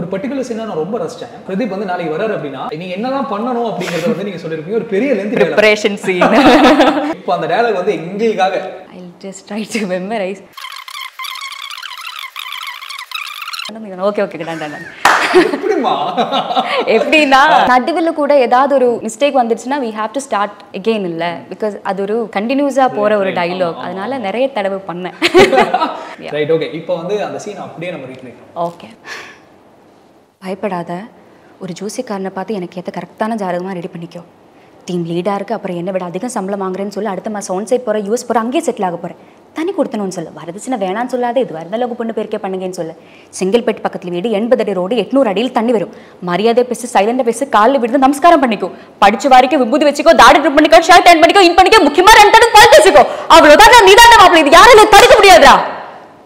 ஒரு பர்டிகுலர் சீனை நான் ரொம்ப ரசிச்சேன் பிரதீப் வந்து நாளைக்கு வராரு அப்படின்னா நீங்க என்னதான் பண்ணணும் அப்படிங்கறத வந்து நீங்க சொல்லிருப்பீங்க ஒரு பெரிய லென்த் டயலாக் ப்ரிப்பரேஷன் சீன் இப்போ அந்த டயலாக் வந்து எங்களுக்காக I just try to memorise okay okay done done done எப்படிமா எப்படின்னா நடுவில் கூட ஏதாவது ஒரு மிஸ்டேக் வந்துடுச்சுன்னா we have to start again இல்ல பிகாஸ் அது ஒரு கண்டினியூஸா போற ஒரு டைலாக் அதனால நிறைய தடவை பண்ணேன் ரைட் ஓகே இப்போ வந்து அந்த சீன் அப்படியே நம்ம ரீக்ரியேட் ஓகே பயப்படாத ஒரு ஜோசிக்காரனை பார்த்து எனக்கு ஏற்ற கரெக்டான ஜாதகமாக ரெடி பண்ணிக்கோ டீம் லீடாக இருக்கு அப்புறம் என்ன விட அதிகம் சம்பளம் வாங்குறேன்னு சொல்லி அடுத்த மாதம் ஒன் சைட் போகிறேன் யூஎஸ் போகிறேன் அங்கேயே செட்டில் ஆக போகிறேன் தனி கொடுத்தணும்னு சொல்லு வரதுச்சுன்னா வேணான்னு சொல்லாத இது வரதளவுக்கு பொண்ணு பேருக்கே பண்ணுங்கன்னு சொல்லு செங்கல்பேட் பக்கத்தில் வீடு எண்பது அடி ரோடு எட்நூறு அடியில் தண்ணி வரும் மரியாதை பேசு சைலண்டாக பேசு காலில் விழுந்து நமஸ்காரம் பண்ணிக்கோ படிச்ச வரைக்கும் விபூதி வச்சுக்கோ தாடி ட்ரிப் பண்ணிக்கோ ஷர்ட் அண்ட் பண்ணிக்கோ இன் பண்ணிக்கோ முக்கியமாக ரெண்டு பல் பேசிக்கோ அவ்வளோதான் நீ தான் மாப்பிள்ளை இது யாரும் தடுக்க முடியாதுடா